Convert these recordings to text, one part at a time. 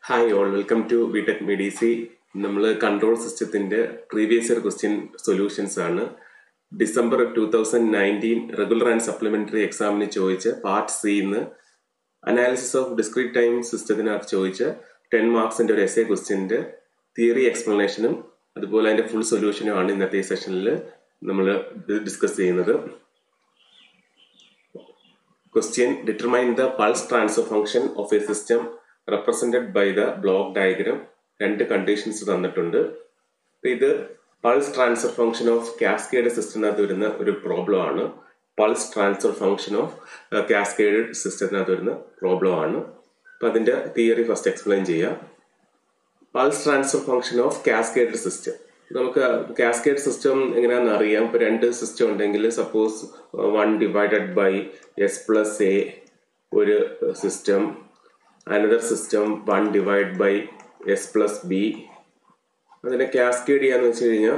Hi all welcome to B Tech മെഡിസി നമ്മൾ control സിസ്റ്റത്തിന്റെ പ്രീവിയസ് ഇയർ ക്വസ്റ്റ്യൻ സൊല്യൂഷൻസ് ആണ് December two thousand nineteen regular and supplementary എക്സാമിന് ചോദിച്ച പാർട്ട് സിന്ന് അനാലിസിസ് ഓഫ് ഡിസ്ക്രീറ്റ് ടൈം സിസ്റ്റത്തിനകത്ത് ചോദിച്ച ടെൻ മാർക്സിന്റെ ഒരു എസ് എ ക്വസ്റ്റ്യന്റെ തിയറി എക്സ്പ്ലനേഷനും അതുപോലെ അതിന്റെ ഫുൾ സൊല്യൂഷനും ആണ് ഇന്നത്തെ സെഷനിൽ നമ്മൾ ഡിസ്കസ് ചെയ്യുന്നത് Question Determine the pulse transfer function of a system represented by the block diagram. രണ്ട് കണ്ടീഷൻസ് തന്നിട്ടുണ്ട് അപ്പൊ ഇത് pulse transfer function of cascade സിസ്റ്റത്തിനകത്ത് വരുന്ന ഒരു പ്രോബ്ലം ആണ് pulse transfer function of cascade സിസ്റ്റത്തിനകത്ത് വരുന്ന പ്രോബ്ലം ആണ് അപ്പൊ അതിന്റെ തിയറി ഫസ്റ്റ് എക്സ്പ്ലെയിൻ ചെയ്യാം pulse transfer function of cascade system നമുക്ക് കാസ്കേഡ് സിസ്റ്റം എങ്ങനെയാണെന്ന് അറിയാം ഇപ്പൊ രണ്ട് സിസ്റ്റം ഉണ്ടെങ്കിൽ suppose one divided by S plus A ഒരു system another system one divide by S plus B അതിനെ കാസ്കേഡ് ചെയ്യാന്ന് വെച്ച് കഴിഞ്ഞാൽ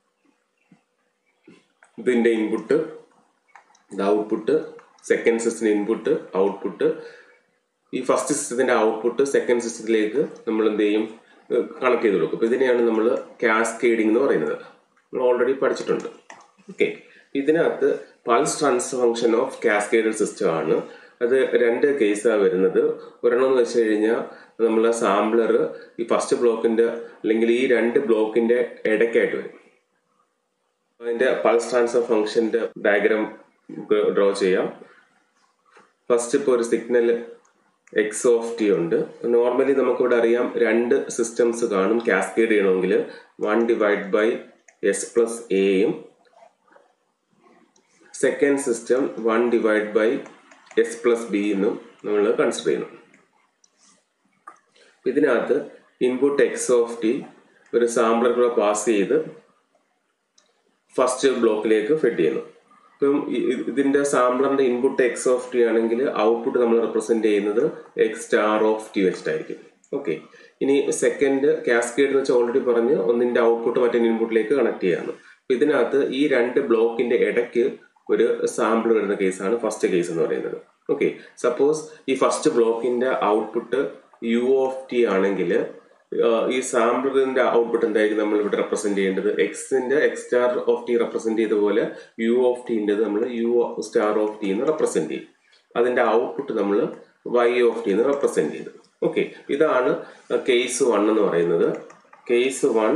ഇതിന്റെ ഇൻപുട്ട് ഇത് ഔട്ട്പുട്ട് സെക്കൻഡ് സിസ്റ്റത്തിന്റെ ഇൻപുട്ട് ഔട്ട്പുട്ട് ഈ ഫസ്റ്റ് സിസ്റ്റത്തിന്റെ ഔട്ട്പുട്ട് സെക്കൻഡ് സിസ്റ്റത്തിലേക്ക് നമ്മൾ എന്ത് ചെയ്യും കണക്ട് ചെയ്ത് കൊടുക്കും ഇതിനെയാണ് നമ്മൾ കാസ്കേഡിംഗ് എന്ന് പറയുന്നത് നമ്മൾ ഓൾറെഡി പഠിച്ചിട്ടുണ്ട് ഓക്കെ ഇതിനകത്ത് pulse transfer function of cascade system ആണ് അത് രണ്ട് കേസാണ് വരുന്നത് ഒരെണ്ണം എന്ന് വെച്ച് കഴിഞ്ഞാൽ നമ്മളെ സാമ്പിളർ ഈ ഫസ്റ്റ് ബ്ലോക്കിന്റെ അല്ലെങ്കിൽ ഈ രണ്ട് ബ്ലോക്കിന്റെ ഇടയ്ക്കായിട്ട് വരും അതിന്റെ പൾസ് ട്രാൻസ്ഫർ ഫംഗ്ഷന്റെ ഡയഗ്രാം ഡ്രോ ചെയ്യാം ഫസ്റ്റ് ഇപ്പോൾ ഒരു സിഗ്നൽ എക്സ് ഓഫ് ടി ഉണ്ട് നോർമലി നമുക്കിവിടെ അറിയാം രണ്ട് സിസ്റ്റംസ് കാണും കാസ്കേഡ് ചെയ്യണമെങ്കിൽ one divide by S plus എയും second system one divide by S plus B എന്നും നമ്മൾ കൺസിഡർ ചെയ്യുന്നു ഇതിനകത്ത് ഇൻപുട്ട് എക്സ് ഓഫ് ടി ഒരു സാമ്പിളർ കൂടെ പാസ് ചെയ്ത് ഫസ്റ്റ് ബ്ലോക്കിലേക്ക് ഫിറ്റ് ചെയ്യുന്നു ഇപ്പം ഇതിന്റെ സാമ്പിളറിന്റെ ഇൻപുട്ട് എക്സ് ഓഫ് ടി ആണെങ്കിൽ ഔട്ട്പുട്ട് നമ്മൾ റെപ്രസെന്റ് ചെയ്യുന്നത് എക്സ് സ്റ്റാർ ഓഫ് ടി വെച്ചിട്ടായിരിക്കും ഓക്കെ ഇനി സെക്കൻഡ് കാസ്കേഡ് എന്ന് വെച്ചാൽ ഓൾറെഡി പറഞ്ഞ് ഒന്നിന്റെ ഔട്ട്പുട്ട് മറ്റേ ഇൻപുട്ടിലേക്ക് കണക്ട് ചെയ്യാന്ന് അപ്പൊ ഇതിനകത്ത് ഈ രണ്ട് ബ്ലോക്കിന്റെ ഇടയ്ക്ക് ഒരു സാമ്പിൾ വരുന്ന കേസാണ് ഫസ്റ്റ് കേസ് എന്ന് പറയുന്നത് ഓക്കെ സപ്പോസ് ഈ ഫസ്റ്റ് ബ്ലോക്കിന്റെ ഔട്ട്പുട്ട് യു ഓഫ് ടി ആണെങ്കിൽ ഈ സാമ്പിളിന്റെ ഔട്ട്പുട്ട് എന്തായിരിക്കും നമ്മൾ ഇവിടെ റെപ്രസെന്റ് ചെയ്യേണ്ടത് എക്സിന്റെ X star of T represent ചെയ്ത പോലെ യു ഓഫ് ടിന്റെ നമ്മൾ യു സ്റ്റാർ ഓഫ് ടി എന്ന് റെപ്രസെന്റ് ചെയ്യും അതിന്റെ ഔട്ട്പുട്ട് നമ്മൾ വൈ ഓഫ് ടി എന്ന് റെപ്രസെന്റ് ചെയ്തു ഓക്കെ ഇതാണ് കേസ് വൺ എന്ന് പറയുന്നത് case one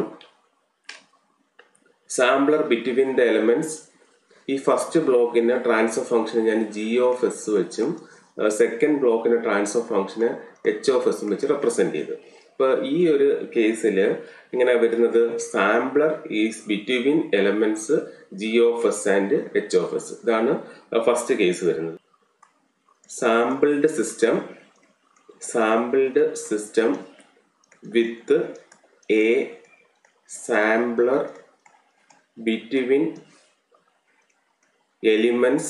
sampler between the elements ഈ ഫസ്റ്റ് ബ്ലോക്കിന്റെ ട്രാൻസ്ഫർ ഫംഗ്ഷൻ ഞാൻ ജി ഓഫ് എസ് വെച്ചും സെക്കൻഡ് ബ്ലോക്കിന്റെ ട്രാൻസ്ഫർ ഫംഗ്ഷന് എച്ച് ഓഫ് എസും വെച്ച് റെപ്രസെന്റ് ചെയ്തു ഇപ്പൊ ഈ ഒരു കേസിൽ ഇങ്ങനെ വരുന്നത് sampler is between elements G of S and H of S ഇതാണ് ഫസ്റ്റ് കേസ് വരുന്നത് sampled system sampled system with a sampler between elements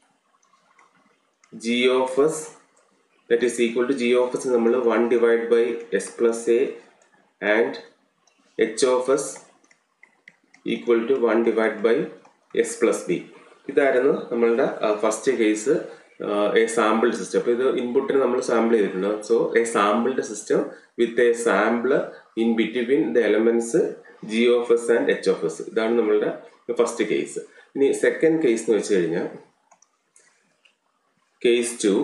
G of S that is equal to g of s നമ്മൾ 1 divide by S plus A and H of S equal to one divide by S plus B ഇതായിരുന്നു നമ്മളുടെ first case a sampled system അപ്പോൾ ഇത് ഇൻപുട്ടിന് നമ്മൾ sample ചെയ്തിട്ടുണ്ട് so a sampled system with a sampler in between the elements G of S and H of S ഇതാണ് നമ്മളുടെ first case ഇനി സെക്കൻഡ് കേസ് എന്ന് വെച്ച് കഴിഞ്ഞാൽ case two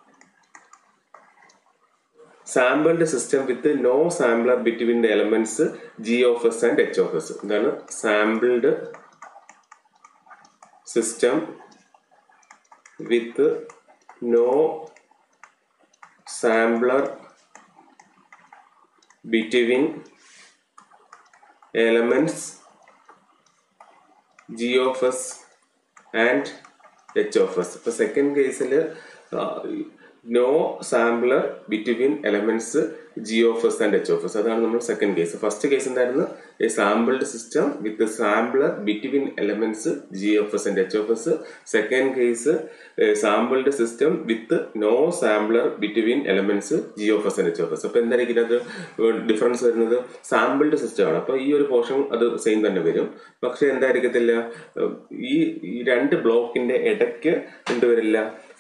sampled system with no sampler between the elements G of S and H of S ഇതാണ് sampled system with no sampler between elements G of S and H of S ഇപ്പൊ second കേസിൽ no sampler between elements G of S and H of S അതാണ് നമ്മൾ second case first case എന്തായിരുന്നു a sampled system with sampler between elements G of S and H of S second case sampled system with no sampler between elements G of S and H of S അപ്പൊ എന്തായിരിക്കും ഇതിനകത്ത് difference വരുന്നത് sampled system ആണ് അപ്പൊ ഈ ഒരു portion അത് same തന്നെ വരും പക്ഷെ എന്തായിരിക്കത്തില്ല ഈ രണ്ട് ബ്ലോക്കിന്റെ ഇടയ്ക്ക് എന്ത് വരില്ല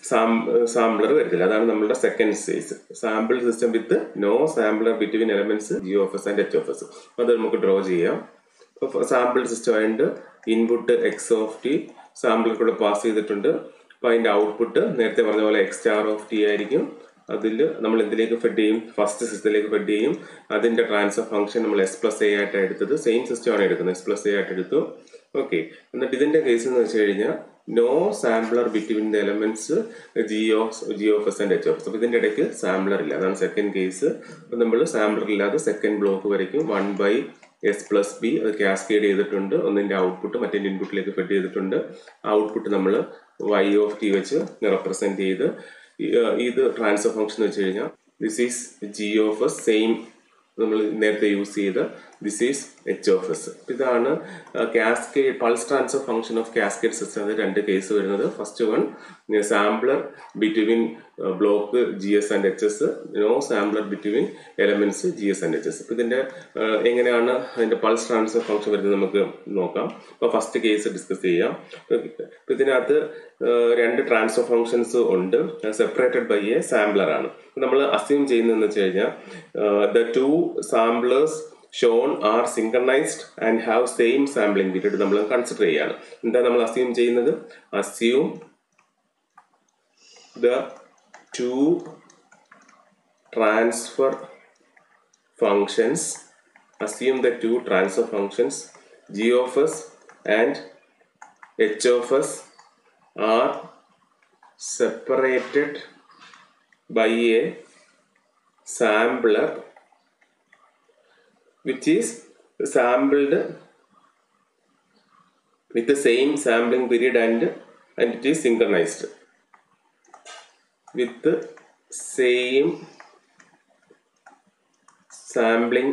സാമ്പിളർ വരത്തില്ല അതാണ് നമ്മളുടെ second stage sample system with no sampler between elements G of S and H of S അത് നമുക്ക് ഡ്രോ ചെയ്യാം അപ്പോൾ സാമ്പിൾ സിസ്റ്റം ആയിട്ട് ഇൻപുട്ട് എക്സ് ഓഫ് ടി സാമ്പിളിൽ കൂടെ പാസ് ചെയ്തിട്ടുണ്ട് അപ്പോൾ അതിന്റെ ഔട്ട്പുട്ട് നേരത്തെ പറഞ്ഞ പോലെ എക്സ് സ്റ്റാർ ഓഫ് ടി ആയിരിക്കും അതിൽ നമ്മൾ എന്തിലേക്ക് ഫെഡ് ചെയ്യും ഫസ്റ്റ് സിസ്റ്റത്തിലേക്ക് ഫെഡ് ചെയ്യും അതിന്റെ ട്രാൻസ്ഫർ ഫംഗ്ഷൻ നമ്മൾ എസ് പ്ലസ് എ ആയിട്ട് എടുത്തത് സെയിം സിസ്റ്റം ആണ് എടുക്കുന്നത് എസ് പ്ലസ് എ ആയിട്ട് എടുത്തു ഓക്കെ എന്നിട്ട് ഇതിന്റെ കേസ് എന്ന് വെച്ച് കഴിഞ്ഞാൽ no sampler between the elements G of G of S and H of S അപ്പോൾ ഇതിന്റെ ഇടയ്ക്ക് സാമ്പിളർ ഇല്ല അതാണ് സെക്കൻഡ് കേസ് അപ്പോൾ നമ്മൾ സാമ്പിളർ ഇല്ലാതെ സെക്കൻഡ് ബ്ലോക്ക് വരയ്ക്കും one by S plus B അത് കാസ്കേഡ് ചെയ്തിട്ടുണ്ട് ഒന്നിന്റെ ഔട്ട്പുട്ട് മറ്റേ ഇൻപുട്ടിലേക്ക് ഫെഡ് ചെയ്തിട്ടുണ്ട് ഔട്ട്പുട്ട് നമ്മൾ വൈ ഓഫ് ടി വെച്ച് റെപ്രസെന്റ് ചെയ്ത് ഇത് ട്രാൻസ്ഫർ ഫംഗ്ഷൻ വെച്ച് കഴിഞ്ഞാൽ this is G of S same നമ്മൾ നേരത്തെ യൂസ് ചെയ്ത this is H of S ഇതാണ് cascade pulse transfer function of cascade system അത് രണ്ട് കേസ് വരുന്നത് first one sampler between block G S and H S no sampler between elements G S and H S ഇപ്പൊ ഇതിന്റെ എങ്ങനെയാണ് അതിന്റെ pulse transfer function വരുന്നത് നമുക്ക് നോക്കാം അപ്പൊ ഫസ്റ്റ് കേസ് ഡിസ്കസ് ചെയ്യാം ഇപ്പൊ ഇതിനകത്ത് രണ്ട് ട്രാൻസ്ഫർ ഫംഗ്ഷൻസ് ഉണ്ട് സെപ്പറേറ്റഡ് ബൈ എ സാമ്പിളർ ആണ് നമ്മൾ അസ്യൂം ചെയ്യുന്നതെന്ന് വെച്ച് കഴിഞ്ഞാൽ the two samplers shown are synchronised and have same sampling period നമ്മൾ കൺസിഡർ ചെയ്യാണ് എന്താ നമ്മൾ അസ്യൂം ചെയ്യുന്നത് assume the two transfer functions assume the two transfer functions G of S and H of S are separated by a sampler which is sampled with the same sampling period and and it is synchronized with the same sampling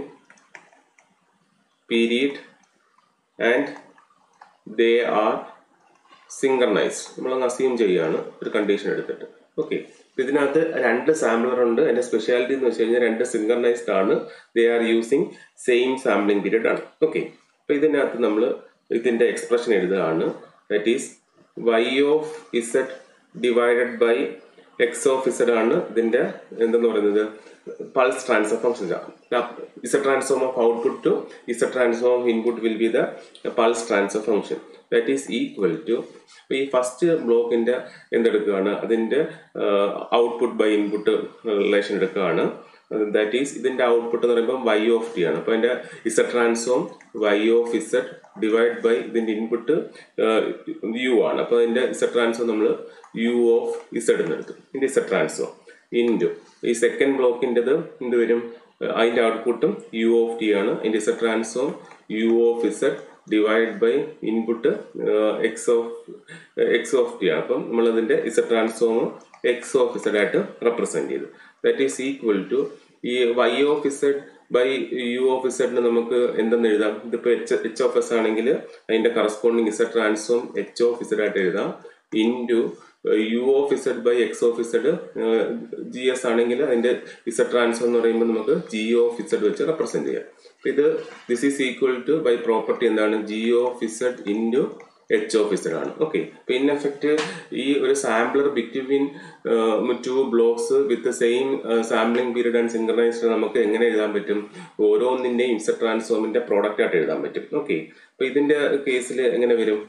period and they are synchronised നമ്മളങ്ങ് assume ചെയ്യുകയാണ് ഒരു condition എടുത്തിട്ട് okay ഇതിനകത്ത് രണ്ട് sampler ഉണ്ട് അതിന്റെ speciality എന്ന് വെച്ച് കഴിഞ്ഞാൽ രണ്ട് സിങ്കർണൈസ്ഡ് ആണ് they are using same sampling period ആണ് ഓക്കെ അപ്പൊ ഇതിനകത്ത് നമ്മൾ ഇതിന്റെ എക്സ്പ്രഷൻ എഴുതുകയാണ് that is Y of Z divided by X of Z ആണ് ഇതിന്റെ എന്തെന്ന് പറയുന്നത് pulse transfer function Z transform of output to Z transform of input will be the pulse transfer function that is equal to ഈ first ബ്ലോക്കിന്റെ എന്തെടുക്കുകയാണ് അതിന്റെ output by input relation എടുക്കുകയാണ് that is ഇതിന്റെ ഔട്ട്പുട്ട് എന്ന് പറയുമ്പോൾ വൈ ഓഫ് ടി ആണ് അപ്പൊ അതിന്റെ Z transform Y of Z divide by ഇതിന്റെ ഇൻപുട്ട് യു ആണ് അപ്പൊ അതിന്റെ ഇസഡ് ട്രാൻസ്ഫോം നമ്മൾ യു ഓഫ് ഇസഡ് എന്ന് എടുത്തു ഇതിന്റെ ഇസഡ് ട്രാൻസ്ഫോം ഇൻറ്റു ഈ സെക്കൻഡ് ബ്ലോക്കിൻ്റെത് എന്ത് വരും അതിന്റെ ഔട്ട്പുട്ടും യു ഓഫ് ടി ആണ് അതിന്റെ Z transform U of Z divide by input X of X of T ആണ് അപ്പം നമ്മൾ അതിന്റെ Z transform X of Z ആയിട്ട് റെപ്രസെന്റ് ചെയ്തു ദാറ്റ് ഈസ് ഈക്വൽ ടു ഈ Y of Z by U of ഇസഡിന് നമുക്ക് എന്തെന്ന് എഴുതാം ഇതിപ്പോ എച്ച് എച്ച് ഓഫ് എസ് ആണെങ്കിൽ അതിന്റെ corresponding Z transform H of Z ആയിട്ട് എഴുതാം into U of Z by X of Z G S ആണെങ്കിൽ അതിന്റെ ഇസഡ് ട്രാൻസ്ഫോം എന്ന് പറയുമ്പോൾ നമുക്ക് ജി ഓഫ് ഇസഡ് വെച്ച് റെപ്രസെന്റ് ചെയ്യാം ഇത് this is equal to by property എന്താണ് G of Z into H of Z ആണ് ഓക്കെ ഇപ്പൊ ഇൻ എഫക്ട് ഈ ഒരു sampler between two blocks with same sampling period and synchronised നമുക്ക് എങ്ങനെ എഴുതാൻ പറ്റും ഓരോന്നിന്റെയും ഇസഡ് ട്രാൻസ്ഫോമിന്റെ പ്രോഡക്റ്റ് ആയിട്ട് എഴുതാൻ പറ്റും ഓക്കെ അപ്പൊ ഇതിന്റെ കേസിൽ എങ്ങനെ വരും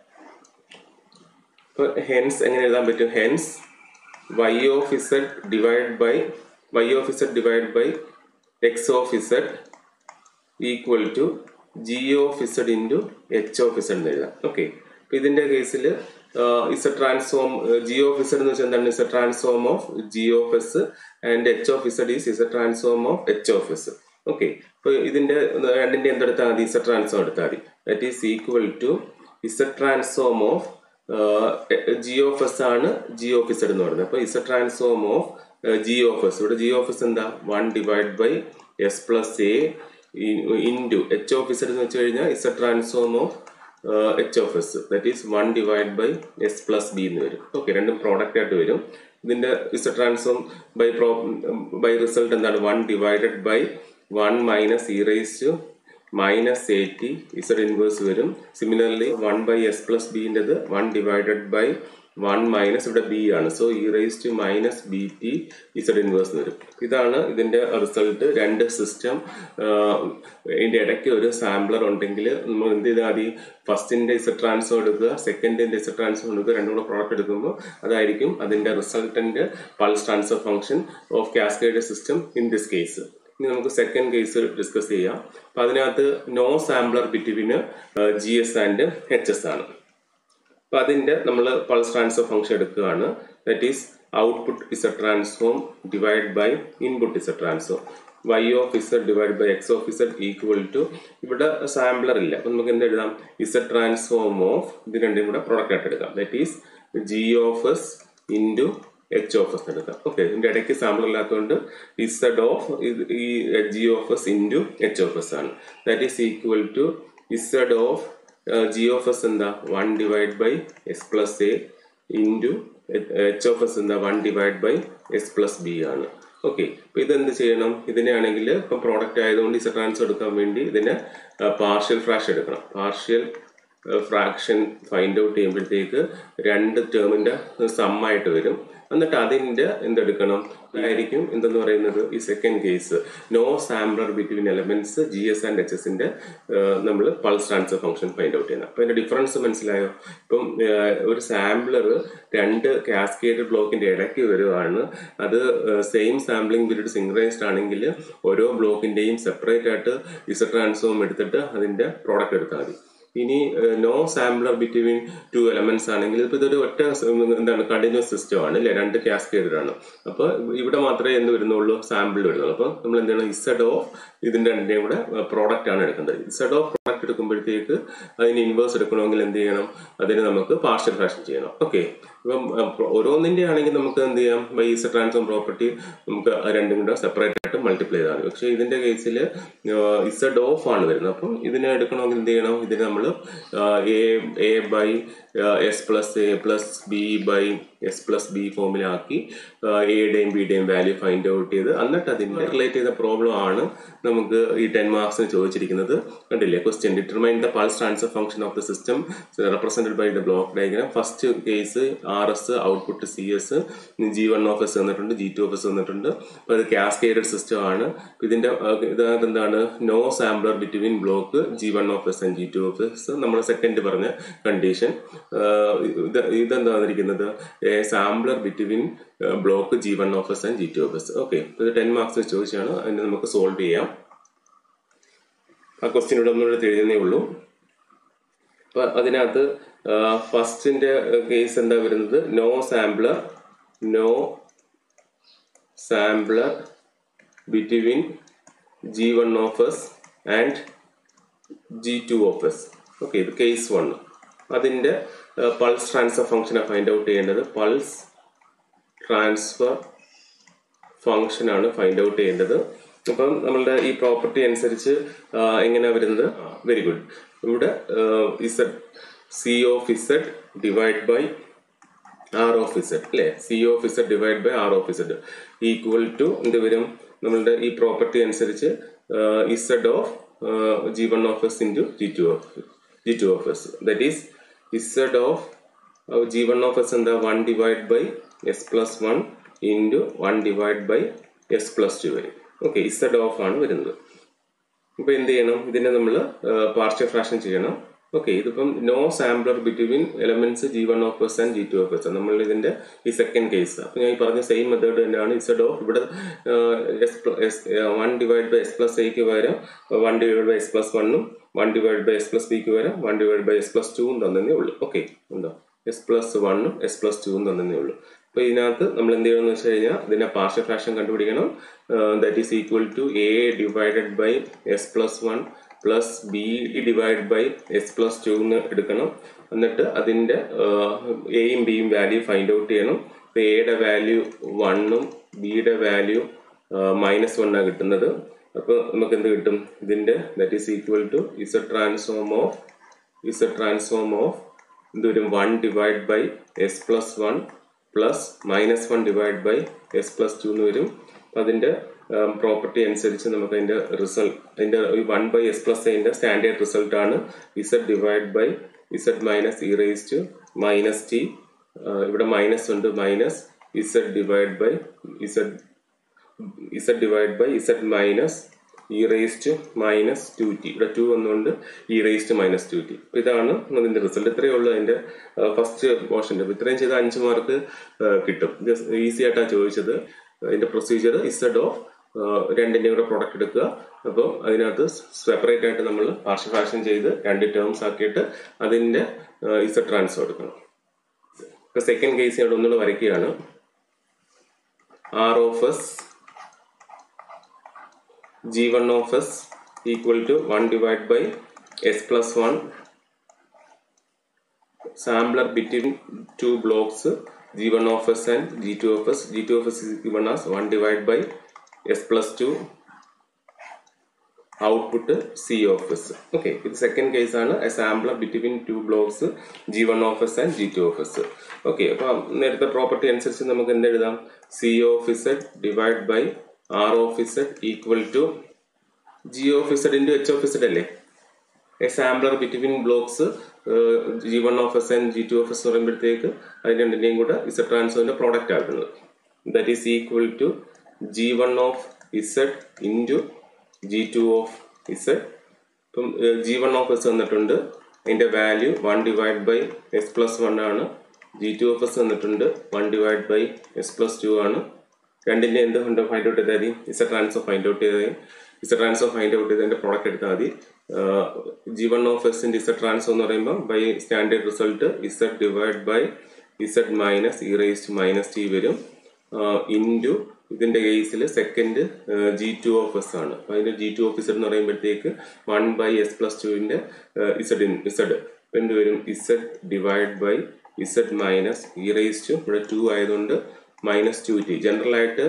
ഇപ്പൊ ഹെൻസ് എങ്ങനെ എഴുതാൻ പറ്റും hence Y of Z divide by Y of Z divide by X of Z equal to G of Z into H of Z എന്ന് എഴുതാം ഓക്കെ അപ്പൊ ഇതിന്റെ കേസിൽ Z transform G of Z എന്ന് വെച്ചാൽ എന്താണ് Z transform of G of S and H of Z is Z transform of H of S okay അപ്പൊ ഇതിന്റെ രണ്ടിന്റെ എന്തെടുത്താൽ മതി ഇസഡ് ട്രാൻസ്ഫോം എടുത്താൽ മതി that is equal to Z transform of G of S ആണ് ജി ഓഫ് ഇസഡ് എന്ന് പറയുന്നത് അപ്പൊ Z transform of G of S ഇവിടെ ജി ഓഫ് എസ് എന്താ one divide by S plus A into H of Z എന്ന് വെച്ച് കഴിഞ്ഞാൽ Z transform of H of S that is one divide by S plus B എന്ന് വരും okay രണ്ടും product ആയിട്ട് വരും ഇതിന്റെ Z transform by pro by result എന്താണ് one divided by one minus E raise to minus A T Z inverse വരും similarly one by S plus ബിൻ്റെത് one divided by one minus ഇവിടെ ബി ആണ് so E raise to minus B T Z inverse വരും ഇതാണ് ഇതിന്റെ result രണ്ട് system ഇതിന്റെ ഇടയ്ക്ക് ഒരു സാമ്പിളർ ഉണ്ടെങ്കിൽ നമ്മൾ എന്ത് ചെയ്താൽ മതി ഫസ്റ്റിന്റെ ഇസഡ് ട്രാൻസ്ഫർ എടുക്കുക സെക്കൻഡിന്റെ ഇസഡ് ട്രാൻസ്ഫർ എടുക്കുക രണ്ടും കൂടെ പ്രോഡക്റ്റ് എടുക്കുമ്പോൾ അതായിരിക്കും അതിന്റെ resultant pulse transfer function of cascade system in this case ഇനി നമുക്ക് സെക്കൻഡ് കേസ് ഡിസ്കസ് ചെയ്യാം അപ്പൊ അതിനകത്ത് no sampler between G S and H S ആണ് അപ്പൊ അതിന്റെ നമ്മൾ പൾസ് ട്രാൻസ്ഫർ ഫംഗ്ഷൻ എടുക്കുകയാണ് that is output is a transform divide by input is a transform Y of Z divide by X of Z equal to ഇവിടെ sampler ഇല്ല അപ്പൊ നമുക്ക് എന്ത് എഴുതാം ഇസഡ് ട്രാൻസ്ഫോം ഓഫ് ഇത് രണ്ടും കൂടെ പ്രൊഡക്റ്റ് ആയിട്ട് എടുക്കാം that is G of S into H of S എടുക്കാം ഓക്കെ ഇതിന്റെ ഇടയ്ക്ക് സാമ്പിൾ ഇല്ലാത്തതുകൊണ്ട് ഇസഡ് ഓഫ് ഈ G of S into H of S ആണ് that is equal to Z of G of S എന്താ one divide by S plus A into H of S എന്താ one divide by S plus B ആണ് okay അപ്പൊ ഇതെന്ത് ചെയ്യണം ഇതിനാണെങ്കിൽ ഇപ്പം product ആയതുകൊണ്ട് Isa transfer എടുക്കാൻ വേണ്ടി ഇതിനെ പാർഷ്യൽ ഫ്രാക്ഷൻ എടുക്കണം പാർഷ്യൽ ഫ്രാക്ഷൻ ഫൈൻഡ് ഔട്ട് ചെയ്യുമ്പോഴത്തേക്ക് രണ്ട് ടേമിന്റെ സമ്മായിട്ട് വരും എന്നിട്ട് അതിന്റെ എന്തെടുക്കണം ആയിരിക്കും എന്തെന്ന് പറയുന്നത് ഈ second case no sampler between elements G S and H എസിന്റെ നമ്മൾ pulse transfer function find out ചെയ്യണം അപ്പൊ അതിന്റെ ഡിഫറൻസ് മനസ്സിലായോ ഇപ്പം ഒരു സാമ്പിളർ രണ്ട് കാസ്കേഡ് ബ്ലോക്കിന്റെ ഇടയ്ക്ക് വരുവാണ് അത് സെയിം സാമ്പിളിംഗ് പീരീഡ് സിംഗ്രൈസ്ഡ് ആണെങ്കിൽ ഓരോ ബ്ലോക്കിന്റെയും സെപ്പറേറ്റ് ആയിട്ട് ഇസ ട്രാൻസ്ഫോം എടുത്തിട്ട് അതിന്റെ പ്രോഡക്റ്റ് എടുത്താൽ മതി ഇനി no sampler between two elements ആണെങ്കിൽ ഇപ്പൊ ഇതൊരു ഒറ്റ എന്താണ് കണ്ടിന്യൂസ് സിസ്റ്റം ആണ് അല്ലെ രണ്ട് കാസ്കേഡ് ആണ് അപ്പൊ ഇവിടെ മാത്രമേ എന്ത് വരുന്നുള്ളൂ സാമ്പിൾ വരുന്നുള്ളൂ അപ്പൊ നമ്മൾ എന്ത് ചെയ്യണം ഇസഡ് ഓഫ് ഇതിന്റെ രണ്ടിന്റെയും കൂടെ പ്രോഡക്റ്റ് ആണ് എടുക്കേണ്ടത് ഇസഡ് ഓഫ് പ്രോഡക്റ്റ് എടുക്കുമ്പോഴത്തേക്ക് അതിന് ഇൻവേഴ്സ് എടുക്കണമെങ്കിൽ എന്ത് ചെയ്യണം അതിന് നമുക്ക് പാർഷ്യൽ ഫ്രാക്ഷൻ ചെയ്യണം ഓക്കെ ഇപ്പം ഓരോന്നിന്റെ ആണെങ്കിൽ നമുക്ക് എന്ത് ചെയ്യാം ബൈ ഇസ ട്രാൻസ്ഫോം പ്രോപ്പർട്ടി നമുക്ക് രണ്ടും കൂടെ സെപ്പറേറ്റ് ആയിട്ട് മൾട്ടിപ്ലൈ ചെയ്താൽ മതി പക്ഷേ ഇതിന്റെ കേസിൽ ഇസഡ് ഓഫ് ആണ് വരുന്നത് അപ്പം ഇതിനെ എടുക്കണമെങ്കിൽ എന്ത് ചെയ്യണം ഇതിന് നമ്മൾ A A by S plus A plus B by S plus B ഫോമിലാക്കി എയുടെയും ബിയുടെയും വാല്യൂ ഫൈൻഡ് ഔട്ട് ചെയ്ത് എന്നിട്ട് അതിന്റെ റിലേറ്റ് ചെയ്ത പ്രോബ്ലം ആണ് നമുക്ക് ഈ ടെൻ മാർക്സിന് ചോദിച്ചിരിക്കുന്നത് കണ്ടില്ലേ question determine the pulse transfer function of the system represented by the block diagram first case R S output C S G one of S വന്നിട്ടുണ്ട് ജി ടു ഓഫ് എസ് വന്നിട്ടുണ്ട് അപ്പോൾ ഇത് കാസ്കേഡഡ് സിസ്റ്റം ആണ് ഇതിന്റെ ഇതിനകത്ത് എന്താണ് no sampler between block G one of S and G two of S നമ്മൾ second പറഞ്ഞ കണ്ടീഷൻ ഇത് ഇതെന്താ വന്നിരിക്കുന്നത് sampler between block G one of S and G two of S okay ഇത് ടെൻ മാർക്സ് ചോദിച്ചാണ് അതിന് നമുക്ക് സോൾവ് ചെയ്യാം ആ ക്വസ്റ്റ്യൻ ഇവിടെ ഒന്നുകൂടെ എഴുതുന്നേ ഉള്ളൂ അപ്പൊ അതിനകത്ത് ഫസ്റ്റിന്റെ കേസ് എന്താ വരുന്നത് no sampler no sampler between G one of S and G two of S okay ഇത് കേസ് വൺ അതിന്റെ പൾസ് ട്രാൻസ്ഫർ ഫംഗ്ഷനാണ് ഫൈൻഡ് ഔട്ട് ചെയ്യേണ്ടത് പൾസ് ട്രാൻസ്ഫർ ഫംഗ്ഷൻ ആണ് ഫൈൻഡ് ഔട്ട് ചെയ്യേണ്ടത് അപ്പം നമ്മളുടെ ഈ പ്രോപ്പർട്ടി അനുസരിച്ച് എങ്ങനെ വരുന്നത് വെരി ഗുഡ് ഇവിടെ Z C of Z divide by R of Z അല്ലെ C of Z divide by R of Z equal to എന്ത് വരും നമ്മളുടെ ഈ പ്രോപ്പർട്ടി അനുസരിച്ച് Z of G one of S into G two of G two of S that is Z of G one of S എന്താ one divide by S plus one into one divide by S plus two വരും okay Z of ആണ് വരുന്നത് ഇപ്പൊ എന്ത് ചെയ്യണം ഇതിനെ നമ്മൾ partial fraction ചെയ്യണം ഓക്കെ ഇതിപ്പം no sampler between elements G one of S and G two of S നമ്മൾ ഇതിന്റെ ഈ സെക്കൻഡ് കേസ് അപ്പൊ ഞാൻ ഈ പറഞ്ഞ സെയിം മെത്തേഡ് തന്നെയാണ് ഇസഡ് ഓഫ് ഇവിടെ S one divide by S plus എക്ക് പകരം one divide by S plus വണ്ണും one divide by S plus ബിക്ക് പകരം one divide by S plus ടുവും തന്നേ ഉള്ളൂ ഓക്കെ ഉണ്ടോ എസ് പ്ലസ് വണ്ണും എസ് പ്ലസ് ടുവും തന്നേ ഉള്ളൂ അപ്പൊ ഇതിനകത്ത് നമ്മൾ എന്ത് ചെയ്യണം എന്ന് വെച്ച് കഴിഞ്ഞാൽ ഇതിന്റെ പാർഷ്യൽ ഫ്രാക്ഷൻ കണ്ടുപിടിക്കണം that is equal to A divided by S plus one plus B divide by S plus two എന്ന് എടുക്കണം എന്നിട്ട് അതിന്റെ എയും ബിയും വാല്യൂ ഫൈൻഡ് ഔട്ട് ചെയ്യണം എയുടെ വാല്യൂ വണ്ണും ബിയുടെ വാല്യൂ മൈനസ് വണ്ണാണ് കിട്ടുന്നത് അപ്പോൾ നമുക്ക് എന്ത് കിട്ടും ഇതിന്റെ that is equal to Z transform of Z transform of എന്ത് വരും one divide by S plus one plus minus one divide by S plus two എന്ന് വരും അതിന്റെ പ്രോപ്പർട്ടി അനുസരിച്ച് നമുക്ക് അതിന്റെ റിസൾട്ട് അതിന്റെ വൺ ബൈ എസ് പ്ലസ് അതിന്റെ സ്റ്റാൻഡേർഡ് റിസൾട്ട് ആണ് Z divide by Z minus E raise to minus T ഇവിടെ മൈനസ് ഉണ്ട് minus Z divide by Z Z divide by Z minus E raised minus two T ഇവിടെ two വന്നുകൊണ്ട് E raised minus two T ഇതാണ് അതിന്റെ result ഇത്രയേ ഉള്ളൂ അതിന്റെ first പോർഷൻ്റെ ഇത്രയും ചെയ്ത അഞ്ച് മാർക്ക് കിട്ടും ഇത് ഈസി ആയിട്ടാണ് ചോദിച്ചത് അതിന്റെ പ്രൊസീജിയർ ഇസഡ് ഓഫ് രണ്ടിന്റെയും കൂടെ പ്രൊഡക്റ്റ് എടുക്കുക അപ്പോൾ അതിനകത്ത് സെപ്പറേറ്റ് ആയിട്ട് നമ്മൾ പാർഷ്യൽ ഫ്രാക്ഷൻ ചെയ്ത് രണ്ട് ടേംസ് ആക്കിയിട്ട് അതിന്റെ ഇസഡ് ട്രാൻസ്ഫർ എടുക്കണം ഇപ്പൊ സെക്കൻഡ് കേസ് ഞാൻ ഒന്നുകൂടെ വരയ്ക്കുകയാണ് R of S g1 of s equal to 1 divided by s plus 1 sampler between two blocks g1 of s and g2 of s g2 of s is given as 1 divided by s plus 2 output C of S okay ഇത് second case ആണ് a sampler between two blocks G one of S and G two of S okay അപ്പൊ നേരത്തെ property അനുസരിച്ച് നമുക്ക് എന്ത് എഴുതാം C of Z divide by R of Z equal to G of Z into H of Z അല്ലേ a sampler between blocks G one of S and G two of S പറയുമ്പോഴത്തേക്ക് അതിന് രണ്ടിൻ്റെയും കൂടെ Z ട്രാൻസ്ഫറിന്റെ product ആകുന്നത് that is equal to G one of Z into G two of Z ഇപ്പം G one of S തന്നിട്ടുണ്ട് അതിന്റെ value one divide by S plus one ആണ് ജി ടു ഓഫ് എസ് തന്നിട്ടുണ്ട് one divide by S plus two ആണ് രണ്ടിന്റെ എന്ത് കൊണ്ട് find out ചെയ്താൽ മതി ഇസ ട്രാൻസ്ഫർ ഫൈൻഡ് ഔട്ട് ചെയ്താൽ ഇസ ട്രാൻസ്ഫർ ഫൈൻഡ് ഔട്ട് ചെയ്തതിന്റെ പ്രോഡക്റ്റ് എടുത്താൽ മതി ജി വൺ ഓഫ് എസിന്റെ ഇസ ട്രാൻസ്ഫർ എന്ന് പറയുമ്പോൾ by standard result Z divide by Z minus E raised minus T വരും ഇൻറ്റു ഇതിന്റെ കേസിൽ second G two of S ആണ് അപ്പൊ അതിന്റെ ജി ടു ഓഫ് ഇസഡ് എന്ന് പറയുമ്പോഴത്തേക്ക് വൺ ബൈ എസ് പ്ലസ് ടുവിന്റെ ഇസഡ് ഇസഡ് എന്ത് വരും Z divide by Z minus E raise to ഇവിടെ ടു ആയതുകൊണ്ട് മൈനസ് ടു ടി ജനറൽ ആയിട്ട്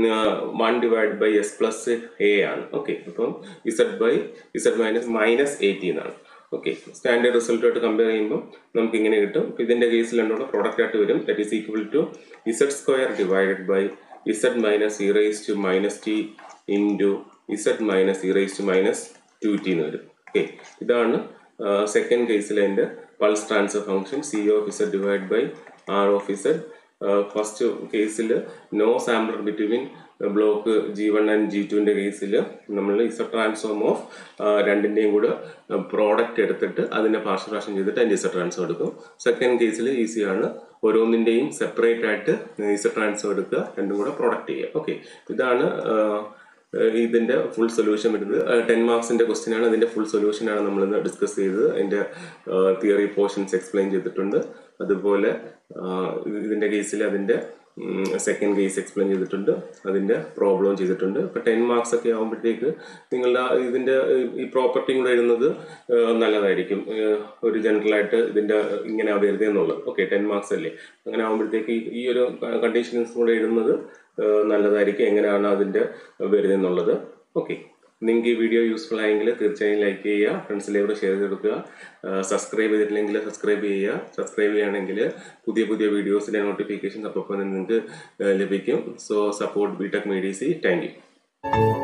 one divide by S plus A ആണ് ഓക്കെ അപ്പം Z by Z minus minus eighty എന്നാണ് okay standard റിസൾട്ടുമായിട്ട് കമ്പയർ ചെയ്യുമ്പോൾ നമുക്ക് ഇങ്ങനെ കിട്ടും ഇതിന്റെ കേസിൽ രണ്ടോടെ പ്രോഡക്റ്റ് ആയിട്ട് വരും that is equal to Z square divided by Z minus E raise to minus T into Z minus E raise to minus two T എന്ന് വരും ഓക്കെ ഇതാണ് സെക്കൻഡ് കേസിൽ എൻ്റെ pulse transfer function C of Z divide by R of Z first കേസിൽ no sample between block G one and G ടുവിന്റെ കേസിൽ നമ്മൾ Isa transform of രണ്ടിന്റെയും കൂടെ പ്രോഡക്റ്റ് എടുത്തിട്ട് അതിനെ പാർഷ്യൽ ഫ്രാക്ഷൻ ചെയ്തിട്ട് അതിന്റെ ഇസ ട്രാൻസ്ഫർ എടുക്കും സെക്കൻഡ് കേസിൽ ഈസിയാണ് ഓരോന്നിന്റെയും സെപ്പറേറ്റ് ആയിട്ട് ഇസ ട്രാൻസ്ഫർ എടുക്കുക രണ്ടും കൂടെ പ്രോഡക്റ്റ് ചെയ്യുക ഓക്കെ ഇതാണ് ഇതിന്റെ ഫുൾ സൊല്യൂഷൻ വരുന്നത് ടെൻ മാർക്സിന്റെ ക്വസ്റ്റ്യൻ ആണ് അതിന്റെ ഫുൾ സൊല്യൂഷൻ ആണ് നമ്മൾ ഇന്ന് ഡിസ്കസ് ചെയ്തത് അതിന്റെ തിയറി പോർഷൻസ് എക്സ്പ്ലെയിൻ ചെയ്തിട്ടുണ്ട് അതുപോലെ ഇതിന്റെ കേസിൽ അതിന്റെ സെക്കൻഡ് കേസ് എക്സ്പ്ലെയിൻ ചെയ്തിട്ടുണ്ട് അതിന്റെ പ്രോബ്ലം ചെയ്തിട്ടുണ്ട് ഇപ്പൊ ടെൻ മാർക്സ് ഒക്കെ ആകുമ്പോഴത്തേക്ക് നിങ്ങളുടെ ഇതിന്റെ ഈ പ്രോപ്പർട്ടിയും കൂടെ എഴുതുന്നത് നല്ലതായിരിക്കും ഒരു ജനറൽ ആയിട്ട് ഇതിന്റെ ഇങ്ങനെ വരുന്നത് എന്നുള്ളത് ഓക്കെ ടെൻ മാർക്സ് അല്ലേ അങ്ങനെ ആകുമ്പോഴത്തേക്ക് ഈ ഒരു കണ്ടീഷൻസ് കൂടെ എഴുതുന്നത് നല്ലതായിരിക്കും എങ്ങനെയാണ് അതിന്റെ വരുന്നത് എന്നുള്ളത് ഓക്കെ നിങ്ങൾക്ക് ഈ വീഡിയോ യൂസ്ഫുൾ ആയെങ്കിൽ തീർച്ചയായും ലൈക്ക് ചെയ്യുക ഫ്രണ്ട്സിലേക്ക് ഷെയർ ചെയ്ത് കൊടുക്കുക സബ്സ്ക്രൈബ് ചെയ്തിട്ടില്ലെങ്കിൽ സബ്സ്ക്രൈബ് ചെയ്യുക സബ്സ്ക്രൈബ് ചെയ്യുകയാണെങ്കിൽ പുതിയ പുതിയ വീഡിയോസിന്റെ നോട്ടിഫിക്കേഷൻ അപ്പോൾ നിങ്ങൾക്ക് ലഭിക്കും സോ സപ്പോർട്ട് ബിടെക് മീഡിയസി താങ്ക് യു